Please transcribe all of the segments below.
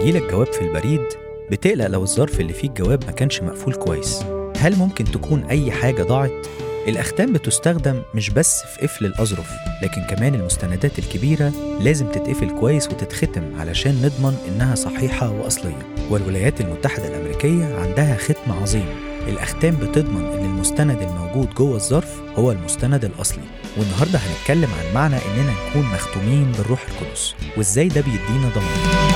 يجيلك جواب في البريد بتقلق لو الظرف اللي فيه الجواب ما كانش مقفول كويس هل ممكن تكون أي حاجة ضاعت؟ الأختام بتستخدم مش بس في قفل الأظرف لكن كمان المستندات الكبيرة لازم تتقفل كويس وتتختم علشان نضمن إنها صحيحة وأصلية والولايات المتحدة الأمريكية عندها ختم عظيم الأختام بتضمن إن المستند الموجود جوه الظرف هو المستند الأصلي والنهاردة هنتكلم عن معنى إننا نكون مختومين بالروح القدس وإزاي ده بيدينا ضمان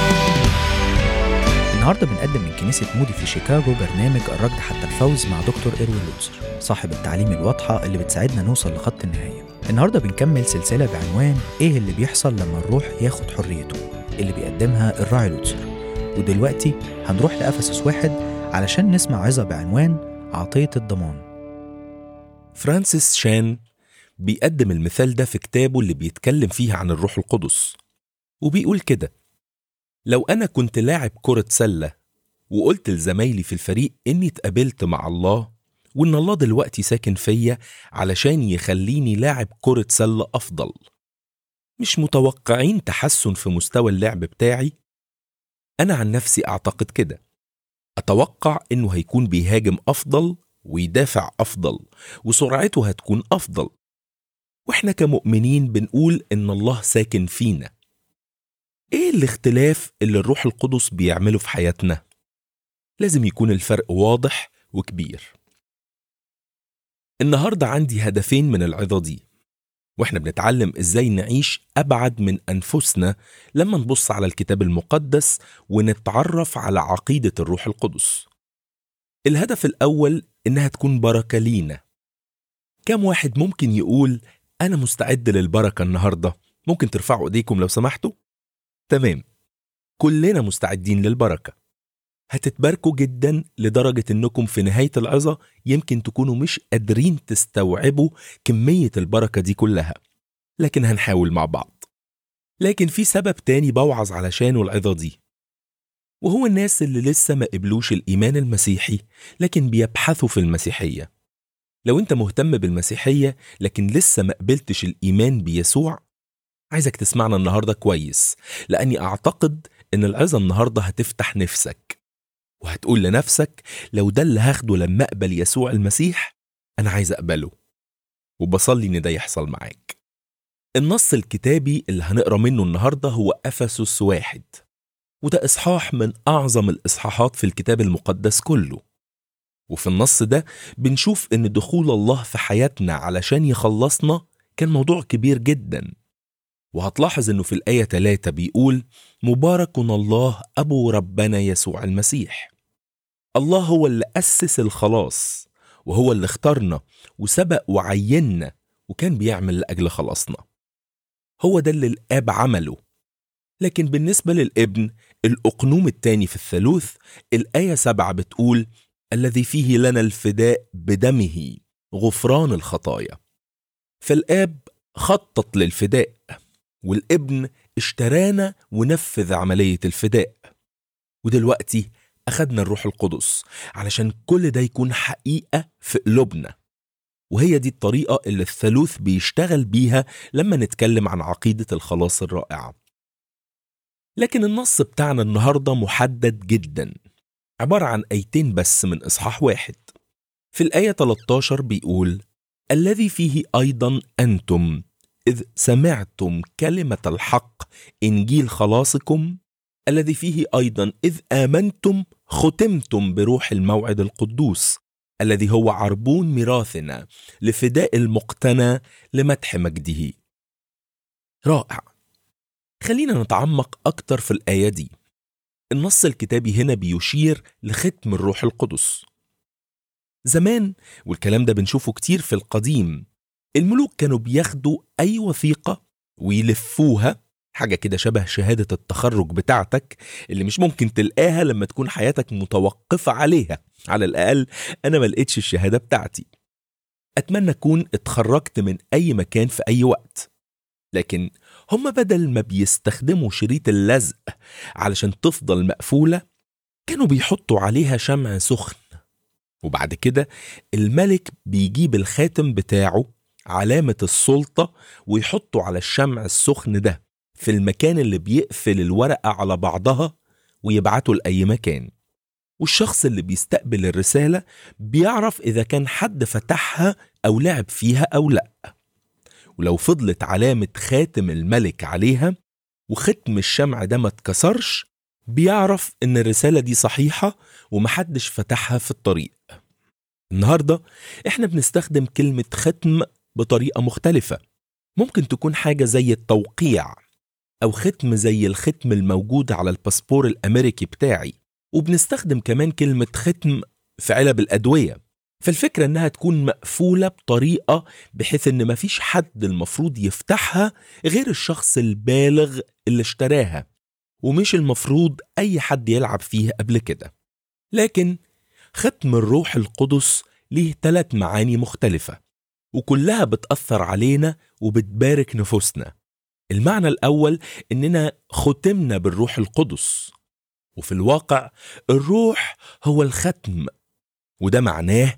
النهارده بنقدم من كنيسة مودي في شيكاغو برنامج الركض حتى الفوز مع دكتور إيروين لوتسر صاحب التعليم الواضحة اللي بتساعدنا نوصل لخط النهاية النهارده بنكمل سلسلة بعنوان إيه اللي بيحصل لما الروح ياخد حريته اللي بيقدمها الراعي لوتسر ودلوقتي هنروح لأفسس واحد علشان نسمع عظة بعنوان عطية الضمان فرانسيس شان بيقدم المثال ده في كتابه اللي بيتكلم فيه عن الروح القدس وبيقول كده لو أنا كنت لاعب كرة سلة وقلت لزمايلي في الفريق إني اتقابلت مع الله وإن الله دلوقتي ساكن فيا علشان يخليني لاعب كرة سلة أفضل مش متوقعين تحسن في مستوى اللعب بتاعي؟ أنا عن نفسي أعتقد كده أتوقع إنه هيكون بيهاجم أفضل ويدافع أفضل وسرعته هتكون أفضل وإحنا كمؤمنين بنقول إن الله ساكن فينا ايه الاختلاف اللي الروح القدس بيعمله في حياتنا لازم يكون الفرق واضح وكبير النهارده عندي هدفين من العظه دي واحنا بنتعلم ازاي نعيش ابعد من انفسنا لما نبص على الكتاب المقدس ونتعرف على عقيده الروح القدس الهدف الاول انها تكون بركه لينا كم واحد ممكن يقول انا مستعد للبركه النهارده ممكن ترفعوا ايديكم لو سمحتوا تمام كلنا مستعدين للبركة هتتباركوا جدا لدرجة انكم في نهاية العظة يمكن تكونوا مش قادرين تستوعبوا كمية البركة دي كلها لكن هنحاول مع بعض لكن في سبب تاني بوعظ علشانه العظة دي وهو الناس اللي لسه ما قبلوش الإيمان المسيحي لكن بيبحثوا في المسيحية لو انت مهتم بالمسيحية لكن لسه ما قبلتش الإيمان بيسوع عايزك تسمعنا النهارده كويس لاني اعتقد ان العظه النهارده هتفتح نفسك وهتقول لنفسك لو ده اللي هاخده لما اقبل يسوع المسيح انا عايز اقبله وبصلي ان ده يحصل معاك النص الكتابي اللي هنقرا منه النهارده هو افسس واحد وده اصحاح من اعظم الاصحاحات في الكتاب المقدس كله وفي النص ده بنشوف ان دخول الله في حياتنا علشان يخلصنا كان موضوع كبير جدا وهتلاحظ انه في الآية 3 بيقول مبارك الله أبو ربنا يسوع المسيح الله هو اللي أسس الخلاص وهو اللي اختارنا وسبق وعيننا وكان بيعمل لأجل خلاصنا هو ده اللي الآب عمله لكن بالنسبة للابن الأقنوم التاني في الثالوث الآية 7 بتقول الذي فيه لنا الفداء بدمه غفران الخطايا فالآب خطط للفداء والابن اشترانا ونفذ عملية الفداء ودلوقتي أخدنا الروح القدس علشان كل ده يكون حقيقة في قلوبنا وهي دي الطريقة اللي الثالوث بيشتغل بيها لما نتكلم عن عقيدة الخلاص الرائعة لكن النص بتاعنا النهاردة محدد جدا عبارة عن آيتين بس من إصحاح واحد في الآية 13 بيقول الذي فيه أيضا أنتم إذ سمعتم كلمة الحق إنجيل خلاصكم الذي فيه أيضا إذ آمنتم ختمتم بروح الموعد القدوس الذي هو عربون ميراثنا لفداء المقتنى لمدح مجده رائع خلينا نتعمق أكتر في الآية دي النص الكتابي هنا بيشير لختم الروح القدس زمان والكلام ده بنشوفه كتير في القديم الملوك كانوا بياخدوا أي وثيقة ويلفوها حاجة كده شبه شهادة التخرج بتاعتك اللي مش ممكن تلقاها لما تكون حياتك متوقفة عليها على الأقل أنا ما لقيتش الشهادة بتاعتي أتمنى أكون اتخرجت من أي مكان في أي وقت لكن هم بدل ما بيستخدموا شريط اللزق علشان تفضل مقفولة كانوا بيحطوا عليها شمع سخن وبعد كده الملك بيجيب الخاتم بتاعه علامة السلطة ويحطه على الشمع السخن ده في المكان اللي بيقفل الورقة على بعضها ويبعته لأي مكان والشخص اللي بيستقبل الرسالة بيعرف إذا كان حد فتحها أو لعب فيها أو لأ ولو فضلت علامة خاتم الملك عليها وختم الشمع ده ما اتكسرش بيعرف إن الرسالة دي صحيحة ومحدش فتحها في الطريق النهاردة إحنا بنستخدم كلمة ختم بطريقة مختلفة ممكن تكون حاجة زي التوقيع أو ختم زي الختم الموجود على الباسبور الأمريكي بتاعي وبنستخدم كمان كلمة ختم في علب الأدوية فالفكرة إنها تكون مقفولة بطريقة بحيث إن مفيش حد المفروض يفتحها غير الشخص البالغ اللي اشتراها ومش المفروض أي حد يلعب فيها قبل كده لكن ختم الروح القدس ليه ثلاث معاني مختلفة وكلها بتأثر علينا وبتبارك نفوسنا المعنى الأول إننا ختمنا بالروح القدس وفي الواقع الروح هو الختم وده معناه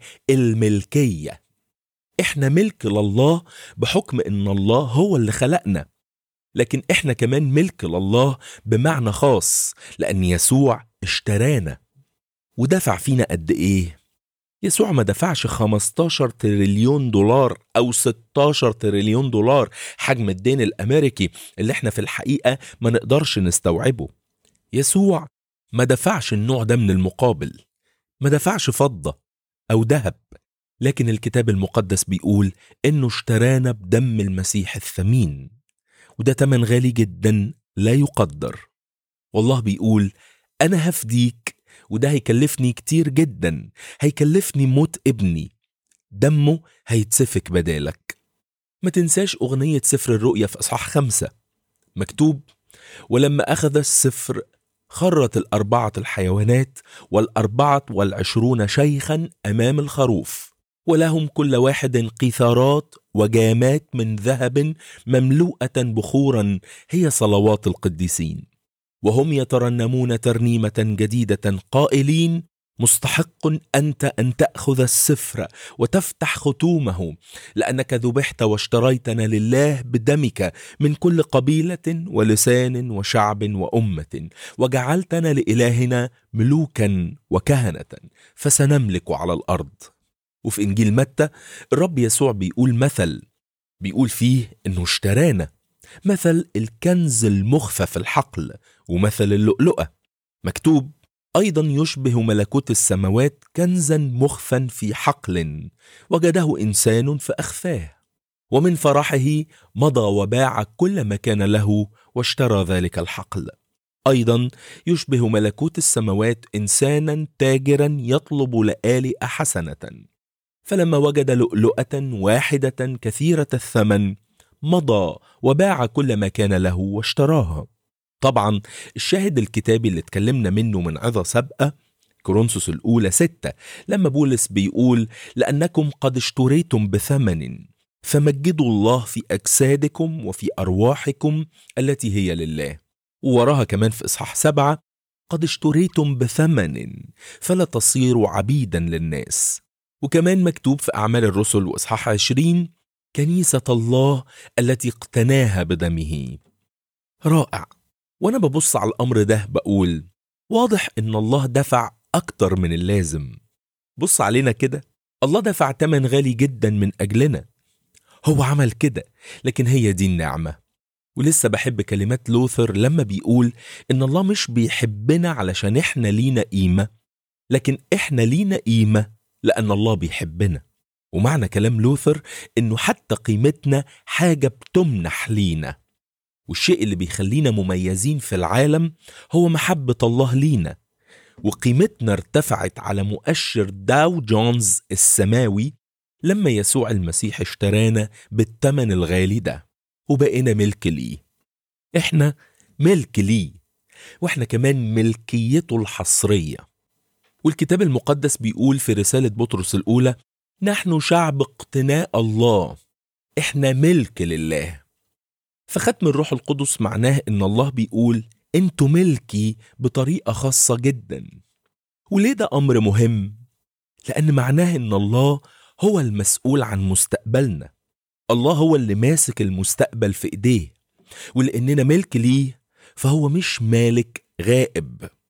الملكية احنا ملك لله بحكم ان الله هو اللي خلقنا لكن احنا كمان ملك لله بمعنى خاص لان يسوع اشترانا ودفع فينا قد ايه يسوع ما دفعش 15 تريليون دولار او 16 تريليون دولار حجم الدين الامريكي اللي احنا في الحقيقه ما نقدرش نستوعبه يسوع ما دفعش النوع ده من المقابل ما دفعش فضة أو ذهب لكن الكتاب المقدس بيقول إنه اشترانا بدم المسيح الثمين وده تمن غالي جدا لا يقدر والله بيقول أنا هفديك وده هيكلفني كتير جدا هيكلفني موت ابني دمه هيتسفك بدالك ما تنساش أغنية سفر الرؤيا في أصحاح خمسة مكتوب ولما أخذ السفر خرت الأربعة الحيوانات والأربعة والعشرون شيخا أمام الخروف ولهم كل واحد قيثارات وجامات من ذهب مملوءة بخورا هي صلوات القديسين وهم يترنمون ترنيمة جديدة قائلين مستحق أنت أن تأخذ السفر وتفتح ختومه لأنك ذبحت واشتريتنا لله بدمك من كل قبيلة ولسان وشعب وأمة وجعلتنا لإلهنا ملوكا وكهنة فسنملك على الأرض وفي إنجيل متى الرب يسوع بيقول مثل بيقول فيه إنه اشترانا مثل الكنز المخفى في الحقل ومثل اللؤلؤة مكتوب ايضا يشبه ملكوت السماوات كنزا مخفا في حقل وجده انسان فاخفاه ومن فرحه مضى وباع كل ما كان له واشترى ذلك الحقل ايضا يشبه ملكوت السماوات انسانا تاجرا يطلب لآلئ حسنه فلما وجد لؤلؤه واحده كثيره الثمن مضى وباع كل ما كان له واشتراها طبعا الشاهد الكتابي اللي اتكلمنا منه من عظة سابقة كورنثوس الأولى ستة لما بولس بيقول لأنكم قد اشتريتم بثمن فمجدوا الله في أجسادكم وفي أرواحكم التي هي لله ووراها كمان في إصحاح سبعة قد اشتريتم بثمن فلا تصيروا عبيدا للناس وكمان مكتوب في أعمال الرسل وإصحاح عشرين كنيسة الله التي اقتناها بدمه رائع وانا ببص على الامر ده بقول واضح ان الله دفع اكتر من اللازم بص علينا كده الله دفع تمن غالي جدا من اجلنا هو عمل كده لكن هي دي النعمه ولسه بحب كلمات لوثر لما بيقول ان الله مش بيحبنا علشان احنا لينا قيمه لكن احنا لينا قيمه لان الله بيحبنا ومعنى كلام لوثر انه حتى قيمتنا حاجه بتمنح لينا والشيء اللي بيخلينا مميزين في العالم هو محبة الله لينا وقيمتنا ارتفعت على مؤشر داو جونز السماوي لما يسوع المسيح اشترانا بالثمن الغالي ده وبقينا ملك ليه احنا ملك ليه واحنا كمان ملكيته الحصرية والكتاب المقدس بيقول في رسالة بطرس الأولى نحن شعب اقتناء الله احنا ملك لله فختم الروح القدس معناه ان الله بيقول انتوا ملكي بطريقه خاصه جدا وليه ده امر مهم لان معناه ان الله هو المسؤول عن مستقبلنا الله هو اللي ماسك المستقبل في ايديه ولاننا ملك ليه فهو مش مالك غائب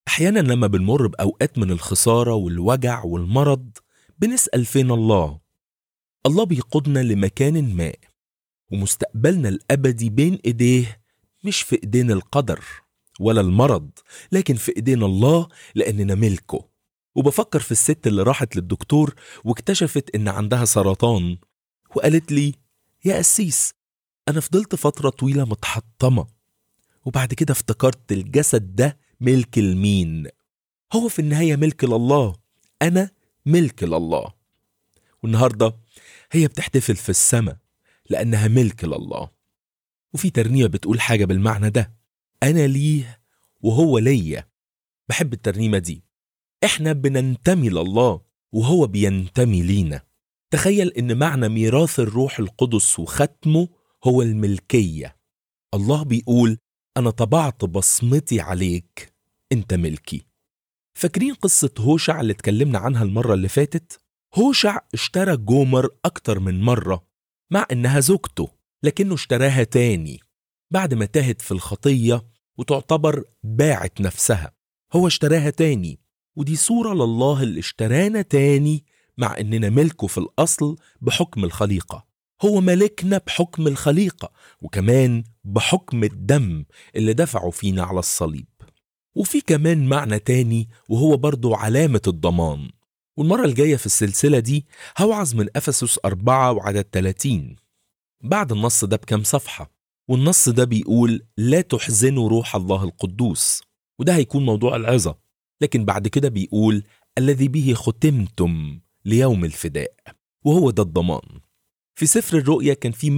أحيانا لما بنمر بأوقات من الخسارة والوجع والمرض بنسأل فين الله الله بيقودنا لمكان ما ومستقبلنا الأبدي بين إيديه مش في إيدين القدر ولا المرض لكن في إيدين الله لأننا ملكه وبفكر في الست اللي راحت للدكتور واكتشفت إن عندها سرطان وقالت لي يا قسيس أنا فضلت فترة طويلة متحطمة وبعد كده افتكرت الجسد ده ملك لمين هو في النهاية ملك لله أنا ملك لله والنهاردة هي بتحتفل في السماء لأنها ملك لله وفي ترنيمة بتقول حاجة بالمعنى ده أنا ليه وهو ليا بحب الترنيمة دي إحنا بننتمي لله وهو بينتمي لينا تخيل إن معنى ميراث الروح القدس وختمه هو الملكية الله بيقول أنا طبعت بصمتي عليك أنت ملكي فاكرين قصة هوشع اللي اتكلمنا عنها المرة اللي فاتت؟ هوشع اشترى جومر أكتر من مرة مع إنها زوجته لكنه اشتراها تاني بعد ما تاهت في الخطية وتعتبر باعت نفسها هو اشتراها تاني ودي صورة لله اللي اشترانا تاني مع إننا ملكه في الأصل بحكم الخليقة هو ملكنا بحكم الخليقة وكمان بحكم الدم اللي دفعه فينا على الصليب وفي كمان معنى تاني وهو برضو علامة الضمان والمرة الجاية في السلسلة دي هوعظ من أفسس أربعة وعدد 30 بعد النص ده بكام صفحة والنص ده بيقول لا تحزنوا روح الله القدوس وده هيكون موضوع العظة لكن بعد كده بيقول الذي به ختمتم ليوم الفداء وهو ده الضمان في سفر الرؤيا كان في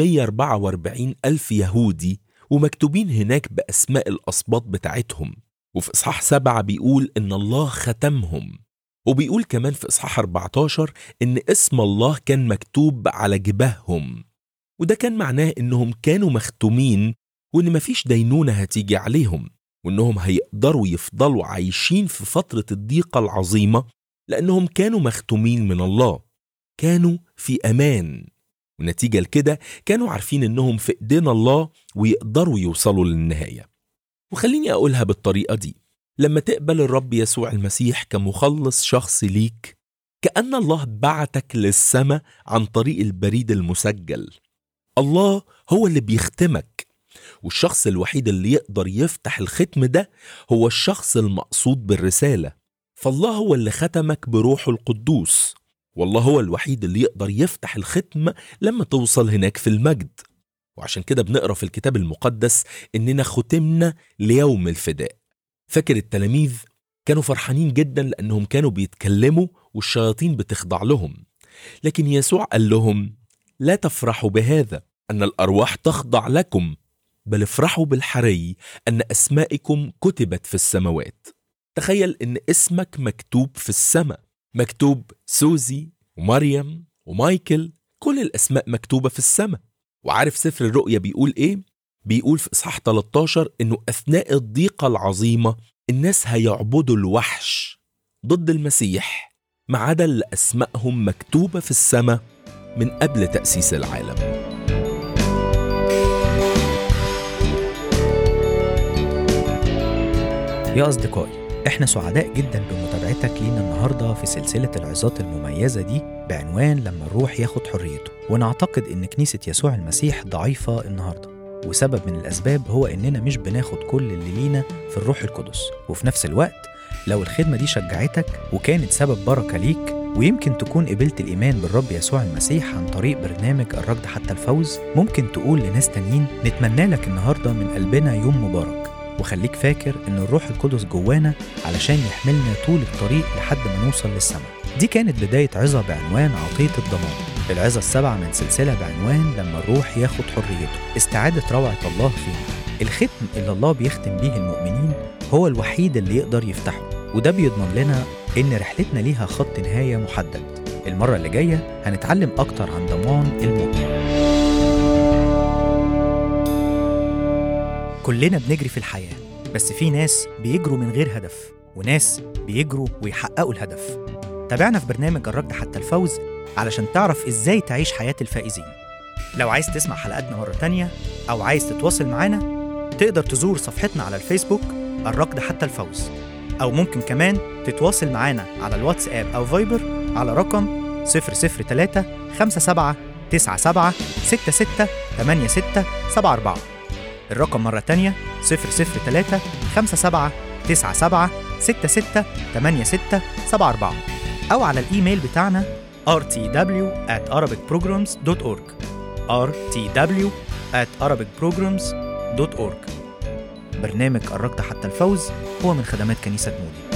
144 ألف يهودي ومكتوبين هناك بأسماء الأسباط بتاعتهم وفي إصحاح سبعة بيقول إن الله ختمهم وبيقول كمان في إصحاح 14 إن اسم الله كان مكتوب على جباههم وده كان معناه إنهم كانوا مختومين وإن مفيش دينونة هتيجي عليهم وإنهم هيقدروا يفضلوا عايشين في فترة الضيقة العظيمة لأنهم كانوا مختومين من الله كانوا في أمان ونتيجة لكده كانوا عارفين إنهم في إيدين الله ويقدروا يوصلوا للنهاية وخليني أقولها بالطريقة دي لما تقبل الرب يسوع المسيح كمخلص شخصي ليك كأن الله بعتك للسماء عن طريق البريد المسجل الله هو اللي بيختمك والشخص الوحيد اللي يقدر يفتح الختم ده هو الشخص المقصود بالرسالة فالله هو اللي ختمك بروحه القدوس والله هو الوحيد اللي يقدر يفتح الختم لما توصل هناك في المجد وعشان كده بنقرا في الكتاب المقدس اننا ختمنا ليوم الفداء فاكر التلاميذ كانوا فرحانين جدا لانهم كانوا بيتكلموا والشياطين بتخضع لهم لكن يسوع قال لهم لا تفرحوا بهذا ان الارواح تخضع لكم بل افرحوا بالحري ان اسمائكم كتبت في السماوات تخيل ان اسمك مكتوب في السماء مكتوب سوزي ومريم ومايكل كل الاسماء مكتوبه في السماء وعارف سفر الرؤيا بيقول ايه بيقول في اصحاح 13 انه اثناء الضيقه العظيمه الناس هيعبدوا الوحش ضد المسيح ما عدا اللي اسمائهم مكتوبه في السماء من قبل تاسيس العالم يا أصدقائي إحنا سعداء جدا بمتابعتك لينا النهاردة في سلسلة العظات المميزة دي بعنوان لما الروح ياخد حريته ونعتقد إن كنيسة يسوع المسيح ضعيفة النهاردة وسبب من الأسباب هو إننا مش بناخد كل اللي لينا في الروح القدس وفي نفس الوقت لو الخدمة دي شجعتك وكانت سبب بركة ليك ويمكن تكون قبلت الإيمان بالرب يسوع المسيح عن طريق برنامج الركض حتى الفوز ممكن تقول لناس تانيين نتمنى لك النهاردة من قلبنا يوم مبارك وخليك فاكر ان الروح القدس جوانا علشان يحملنا طول الطريق لحد ما نوصل للسماء دي كانت بداية عظة بعنوان عطية الضمان العظة السبعة من سلسلة بعنوان لما الروح ياخد حريته استعادة روعة الله فينا الختم اللي الله بيختم بيه المؤمنين هو الوحيد اللي يقدر يفتحه وده بيضمن لنا ان رحلتنا ليها خط نهاية محدد المرة اللي جاية هنتعلم أكتر عن ضمان المؤمن كلنا بنجري في الحياة بس في ناس بيجروا من غير هدف وناس بيجروا ويحققوا الهدف تابعنا في برنامج الركض حتى الفوز علشان تعرف ازاي تعيش حياة الفائزين لو عايز تسمع حلقاتنا مرة تانية أو عايز تتواصل معانا تقدر تزور صفحتنا على الفيسبوك الركض حتى الفوز أو ممكن كمان تتواصل معانا على الواتساب أو فايبر على رقم 003 57 97 66 86 74 الرقم مرة تانية 003 57 97 66 86 74 أو على الإيميل بتاعنا rtw at arabicprograms.org rtw at arabicprograms.org برنامج قربت حتى الفوز هو من خدمات كنيسة مودي